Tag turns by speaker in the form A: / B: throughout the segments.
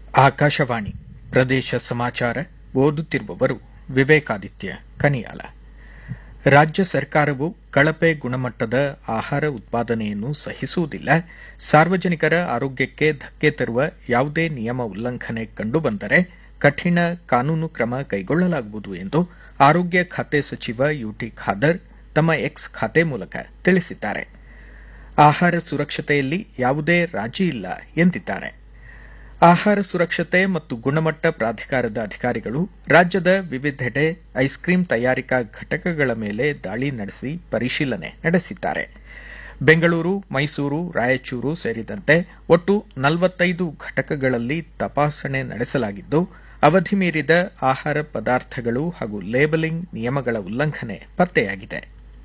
A: ಆಕಾಶವಾಣಿ ಪ್ರದೇಶ ಸಮಾಚಾರ ಓದುತ್ತಿರುವವರು ವಿವೇಕಾದಿತ್ಯ ಕನಿಯಾಲ ರಾಜ್ಯ ಸರ್ಕಾರವು ಕಳಪೆ ಗುಣಮಟ್ಟದ ಆಹಾರ ಉತ್ಪಾದನೆಯನ್ನು ಸಹಿಸುವುದಿಲ್ಲ ಸಾರ್ವಜನಿಕರ ಆರೋಗ್ಯಕ್ಕೆ ಧಕ್ಕೆ ತರುವ ಯಾವುದೇ ನಿಯಮ ಉಲ್ಲಂಘನೆ ಕಂಡುಬಂದರೆ ಕಠಿಣ ಕಾನೂನು ಕ್ರಮ ಕೈಗೊಳ್ಳಲಾಗುವುದು ಎಂದು ಆರೋಗ್ಯ ಖಾತೆ ಸಚಿವ ಯುಟಿ ಖಾದರ್ ತಮ್ಮ ಎಕ್ಸ್ ಖಾತೆ ಮೂಲಕ ತಿಳಿಸಿದ್ದಾರೆ ಆಹಾರ ಸುರಕ್ಷತೆಯಲ್ಲಿ ಯಾವುದೇ ರಾಜಿ ಇಲ್ಲ ಎಂದಿದ್ದಾರೆ ಆಹಾರ ಸುರಕ್ಷತೆ ಮತ್ತು ಗುಣಮಟ್ಟ ಪ್ರಾಧಿಕಾರದ ಅಧಿಕಾರಿಗಳು ರಾಜ್ಯದ ವಿವಿಧೆಡೆ ಐಸ್ಕ್ರೀಂ ತಯಾರಿಕಾ ಘಟಕಗಳ ಮೇಲೆ ದಾಳಿ ನಡೆಸಿ ಪರಿಶೀಲನೆ ನಡೆಸಿದ್ದಾರೆ ಬೆಂಗಳೂರು ಮೈಸೂರು ರಾಯಚೂರು ಸೇರಿದಂತೆ ಒಟ್ಟು ನಲವತ್ತೈದು ಘಟಕಗಳಲ್ಲಿ ತಪಾಸಣೆ ನಡೆಸಲಾಗಿದ್ದು ಅವಧಿ ಮೀರಿದ ಆಹಾರ ಪದಾರ್ಥಗಳು ಹಾಗೂ ಲೇಬಲಿಂಗ್ ನಿಯಮಗಳ ಉಲ್ಲಂಘನೆ ಪತ್ತೆಯಾಗಿದೆ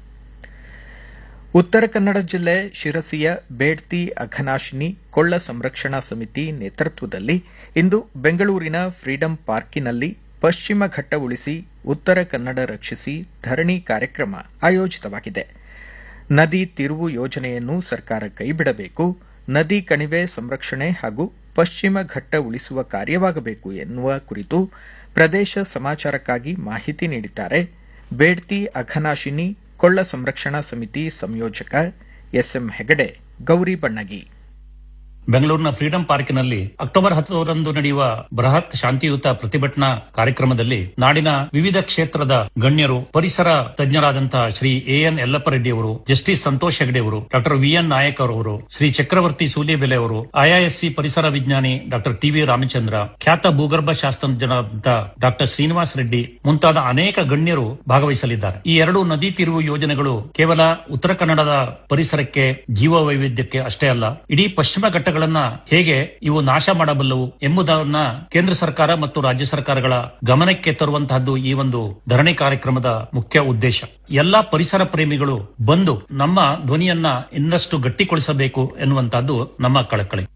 A: ಉತ್ತರ ಕನ್ನಡ ಜಿಲ್ಲೆ ಶಿರಸಿಯ ಬೇಡ್ತಿ ಅಘನಾಶಿನಿ ಕೊಳ್ಳ ಸಂರಕ್ಷಣಾ ಸಮಿತಿ ನೇತೃತ್ವದಲ್ಲಿ ಇಂದು ಬೆಂಗಳೂರಿನ ಫ್ರೀಡಂ ಪಾರ್ಕಿನಲ್ಲಿ ಪಶ್ಚಿಮ ಘಟ್ಟ ಉಳಿಸಿ ಉತ್ತರ ಕನ್ನಡ ರಕ್ಷಿಸಿ ಧರಣಿ ಕಾರ್ಯಕ್ರಮ ಆಯೋಜಿತವಾಗಿದೆ ನದಿ ತಿರುವು ಯೋಜನೆಯನ್ನು ಸರ್ಕಾರ ಕೈಬಿಡಬೇಕು ನದಿ ಕಣಿವೆ ಸಂರಕ್ಷಣೆ ಹಾಗೂ ಪಶ್ಚಿಮ ಘಟ್ಟ ಉಳಿಸುವ ಕಾರ್ಯವಾಗಬೇಕು ಎನ್ನುವ ಕುರಿತು ಪ್ರದೇಶ ಸಮಾಚಾರಕ್ಕಾಗಿ ಮಾಹಿತಿ ನೀಡಿದ್ದಾರೆ ಬೇಡ್ತಿ ಅಘನಾಶಿನಿ ಕೊಳ್ಳ ಸಂರಕ್ಷಣಾ ಸಮಿತಿ ಸಂಯೋಜಕ ಎಸ್ಎಂ ಹೆಗಡೆ ಗೌರಿ ಬಣ್ಣಗಿ
B: ಬೆಂಗಳೂರಿನ ಫ್ರೀಡಂ ಪಾರ್ಕಿನಲ್ಲಿ ಅಕ್ಟೋಬರ್ ಹತ್ತರಂದು ನಡೆಯುವ ಬೃಹತ್ ಶಾಂತಿಯುತ ಪ್ರತಿಭಟನಾ ಕಾರ್ಯಕ್ರಮದಲ್ಲಿ ನಾಡಿನ ವಿವಿಧ ಕ್ಷೇತ್ರದ ಗಣ್ಯರು ಪರಿಸರ ತಜ್ಞರಾದಂತಹ ಶ್ರೀ ಎಎನ್ ಯಲ್ಲಪ್ಪ ರೆಡ್ಡಿ ಅವರು ಜಸ್ಟಿಸ್ ಸಂತೋಷ್ ಹೆಗಡೆ ಅವರು ಡಾಕ್ಟರ್ ವಿಎನ್ ನಾಯಕ್ ಅವರು ಶ್ರೀ ಚಕ್ರವರ್ತಿ ಸೂಲಿಬೆಲೆ ಅವರು ಐಐಎಸ್ಸಿ ಪರಿಸರ ವಿಜ್ಞಾನಿ ಡಾಕ್ಟರ್ ಟಿವಿ ರಾಮಚಂದ್ರ ಖ್ಯಾತ ಭೂಗರ್ಭ ಶಾಸ್ತ್ರಜ್ಞರಾದಂತಹ ಡಾಕ್ಟರ್ ಶ್ರೀನಿವಾಸ್ ರೆಡ್ಡಿ ಮುಂತಾದ ಅನೇಕ ಗಣ್ಯರು ಭಾಗವಹಿಸಲಿದ್ದಾರೆ ಈ ಎರಡು ನದಿ ತಿರುವು ಯೋಜನೆಗಳು ಕೇವಲ ಉತ್ತರ ಕನ್ನಡದ ಪರಿಸರಕ್ಕೆ ಜೀವ ವೈವಿಧ್ಯಕ್ಕೆ ಅಷ್ಟೇ ಅಲ್ಲ ಇಡೀ ಪಶ್ಚಿಮ ಘಟ್ಟಗಳನ್ನ ಹೇಗೆ ಇವು ನಾಶ ಮಾಡಬಲ್ಲವು ಎಂಬುದನ್ನ ಕೇಂದ್ರ ಸರ್ಕಾರ ಮತ್ತು ರಾಜ್ಯ ಸರ್ಕಾರಗಳ ಗಮನಕ್ಕೆ ತರುವಂತಹದ್ದು ಈ ಒಂದು ಧರಣಿ ಕಾರ್ಯಕ್ರಮದ ಮುಖ್ಯ ಉದ್ದೇಶ ಎಲ್ಲಾ ಪರಿಸರ ಪ್ರೇಮಿಗಳು ಬಂದು ನಮ್ಮ ಧ್ವನಿಯನ್ನ ಇನ್ನಷ್ಟು ಗಟ್ಟಿಗೊಳಿಸಬೇಕು ಎನ್ನುವಂತಹದ್ದು ನಮ್ಮ ಕಳಕಳಿ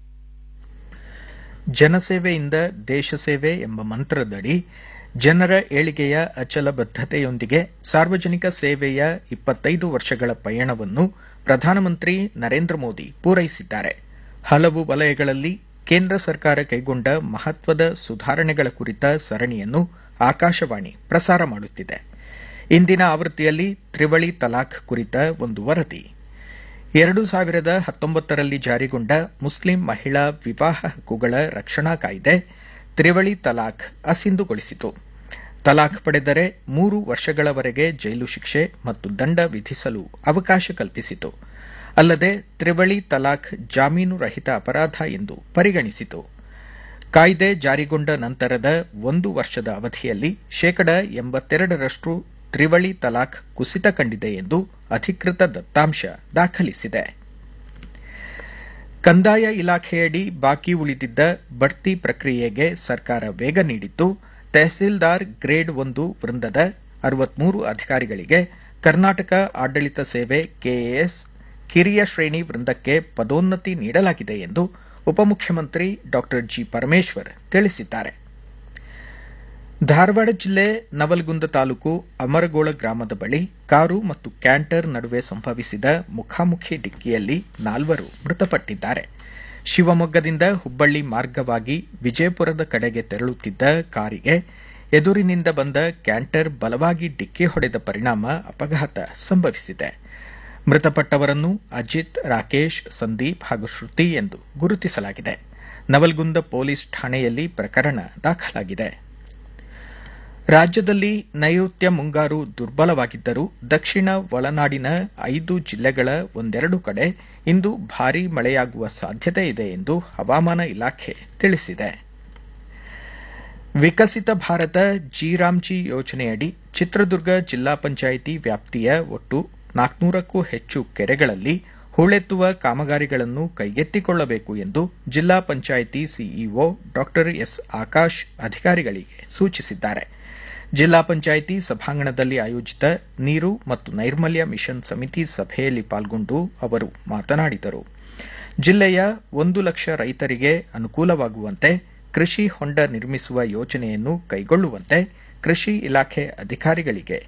A: ಜನಸೇವೆಯಿಂದ ದೇಶ ಸೇವೆ ಎಂಬ ಮಂತ್ರದಡಿ ಜನರ ಏಳಿಗೆಯ ಅಚಲ ಬದ್ಧತೆಯೊಂದಿಗೆ ಸಾರ್ವಜನಿಕ ಸೇವೆಯ ಇಪ್ಪತ್ತೈದು ವರ್ಷಗಳ ಪಯಣವನ್ನು ಪ್ರಧಾನಮಂತ್ರಿ ನರೇಂದ್ರ ಮೋದಿ ಪೂರೈಸಿದ್ದಾರೆ ಹಲವು ವಲಯಗಳಲ್ಲಿ ಕೇಂದ್ರ ಸರ್ಕಾರ ಕೈಗೊಂಡ ಮಹತ್ವದ ಸುಧಾರಣೆಗಳ ಕುರಿತ ಸರಣಿಯನ್ನು ಆಕಾಶವಾಣಿ ಪ್ರಸಾರ ಮಾಡುತ್ತಿದೆ ಇಂದಿನ ಆವೃತ್ತಿಯಲ್ಲಿ ತ್ರಿವಳಿ ತಲಾಖ್ ಕುರಿತ ಒಂದು ವರದಿ ಎರಡು ಸಾವಿರದ ಹತ್ತೊಂಬತ್ತರಲ್ಲಿ ಜಾರಿಗೊಂಡ ಮುಸ್ಲಿಂ ಮಹಿಳಾ ವಿವಾಹ ಹಕ್ಕುಗಳ ರಕ್ಷಣಾ ಕಾಯ್ದೆ ತ್ರಿವಳಿ ತಲಾಖ್ ಅಸಿಂಧುಗೊಳಿಸಿತು ತಲಾಖ್ ಪಡೆದರೆ ಮೂರು ವರ್ಷಗಳವರೆಗೆ ಜೈಲು ಶಿಕ್ಷೆ ಮತ್ತು ದಂಡ ವಿಧಿಸಲು ಅವಕಾಶ ಕಲ್ಪಿಸಿತು ಅಲ್ಲದೆ ತ್ರಿವಳಿ ತಲಾಖ್ ಜಾಮೀನು ರಹಿತ ಅಪರಾಧ ಎಂದು ಪರಿಗಣಿಸಿತು ಕಾಯ್ದೆ ಜಾರಿಗೊಂಡ ನಂತರದ ಒಂದು ವರ್ಷದ ಅವಧಿಯಲ್ಲಿ ಶೇಕಡ ಎಂಬತ್ತೆರಡರಷ್ಟು ತ್ರಿವಳಿ ತಲಾಖ್ ಕುಸಿತ ಕಂಡಿದೆ ಎಂದು ಅಧಿಕೃತ ದತ್ತಾಂಶ ದಾಖಲಿಸಿದೆ ಕಂದಾಯ ಇಲಾಖೆಯಡಿ ಬಾಕಿ ಉಳಿದಿದ್ದ ಬಡ್ತಿ ಪ್ರಕ್ರಿಯೆಗೆ ಸರ್ಕಾರ ವೇಗ ನೀಡಿದ್ದು ತಹಸೀಲ್ದಾರ್ ಗ್ರೇಡ್ ಒಂದು ವೃಂದದ ಅರವತ್ಮೂರು ಅಧಿಕಾರಿಗಳಿಗೆ ಕರ್ನಾಟಕ ಆಡಳಿತ ಸೇವೆ ಕೆಎಎಸ್ ಕಿರಿಯ ಶ್ರೇಣಿ ವೃಂದಕ್ಕೆ ಪದೋನ್ನತಿ ನೀಡಲಾಗಿದೆ ಎಂದು ಉಪಮುಖ್ಯಮಂತ್ರಿ ಡಾ ಜಿ ಪರಮೇಶ್ವರ್ ತಿಳಿಸಿದ್ದಾರೆ ಧಾರವಾಡ ಜಿಲ್ಲೆ ನವಲಗುಂದ ತಾಲೂಕು ಅಮರಗೋಳ ಗ್ರಾಮದ ಬಳಿ ಕಾರು ಮತ್ತು ಕ್ಯಾಂಟರ್ ನಡುವೆ ಸಂಭವಿಸಿದ ಮುಖಾಮುಖಿ ಡಿಕ್ಕಿಯಲ್ಲಿ ನಾಲ್ವರು ಮೃತಪಟ್ಟಿದ್ದಾರೆ ಶಿವಮೊಗ್ಗದಿಂದ ಹುಬ್ಬಳ್ಳಿ ಮಾರ್ಗವಾಗಿ ವಿಜಯಪುರದ ಕಡೆಗೆ ತೆರಳುತ್ತಿದ್ದ ಕಾರಿಗೆ ಎದುರಿನಿಂದ ಬಂದ ಕ್ಯಾಂಟರ್ ಬಲವಾಗಿ ಡಿಕ್ಕಿ ಹೊಡೆದ ಪರಿಣಾಮ ಅಪಘಾತ ಸಂಭವಿಸಿದೆ ಮೃತಪಟ್ಟವರನ್ನು ಅಜಿತ್ ರಾಕೇಶ್ ಸಂದೀಪ್ ಹಾಗೂ ಶ್ರುತಿ ಎಂದು ಗುರುತಿಸಲಾಗಿದೆ ನವಲ್ಗುಂದ ಪೊಲೀಸ್ ಠಾಣೆಯಲ್ಲಿ ಪ್ರಕರಣ ದಾಖಲಾಗಿದೆ ರಾಜ್ಯದಲ್ಲಿ ನೈಋತ್ಯ ಮುಂಗಾರು ದುರ್ಬಲವಾಗಿದ್ದರೂ ದಕ್ಷಿಣ ಒಳನಾಡಿನ ಐದು ಜಿಲ್ಲೆಗಳ ಒಂದೆರಡು ಕಡೆ ಇಂದು ಭಾರೀ ಮಳೆಯಾಗುವ ಸಾಧ್ಯತೆ ಇದೆ ಎಂದು ಹವಾಮಾನ ಇಲಾಖೆ ತಿಳಿಸಿದೆ ವಿಕಸಿತ ಭಾರತ ಜಿರಾಮ್ಜಿ ಯೋಜನೆಯಡಿ ಚಿತ್ರದುರ್ಗ ಜಿಲ್ಲಾ ಪಂಚಾಯಿತಿ ವ್ಯಾಪ್ತಿಯ ಒಟ್ಟು ನಾಲ್ಕನೂರಕ್ಕೂ ಹೆಚ್ಚು ಕೆರೆಗಳಲ್ಲಿ ಹೂಳೆತ್ತುವ ಕಾಮಗಾರಿಗಳನ್ನು ಕೈಗೆತ್ತಿಕೊಳ್ಳಬೇಕು ಎಂದು ಜಿಲ್ಲಾ ಪಂಚಾಯಿತಿ ಸಿಇಒ ಡಾ ಎಸ್ ಆಕಾಶ್ ಅಧಿಕಾರಿಗಳಿಗೆ ಸೂಚಿಸಿದ್ದಾರೆ ಜಿಲ್ಲಾ ಪಂಚಾಯಿತಿ ಸಭಾಂಗಣದಲ್ಲಿ ಆಯೋಜಿತ ನೀರು ಮತ್ತು ನೈರ್ಮಲ್ಯ ಮಿಷನ್ ಸಮಿತಿ ಸಭೆಯಲ್ಲಿ ಪಾಲ್ಗೊಂಡು ಅವರು ಮಾತನಾಡಿದರು ಜಿಲ್ಲೆಯ ಒಂದು ಲಕ್ಷ ರೈತರಿಗೆ ಅನುಕೂಲವಾಗುವಂತೆ ಕೃಷಿ ಹೊಂಡ ನಿರ್ಮಿಸುವ ಯೋಜನೆಯನ್ನು ಕೈಗೊಳ್ಳುವಂತೆ ಕೃಷಿ ಇಲಾಖೆ ಅಧಿಕಾರಿಗಳಿಗೆ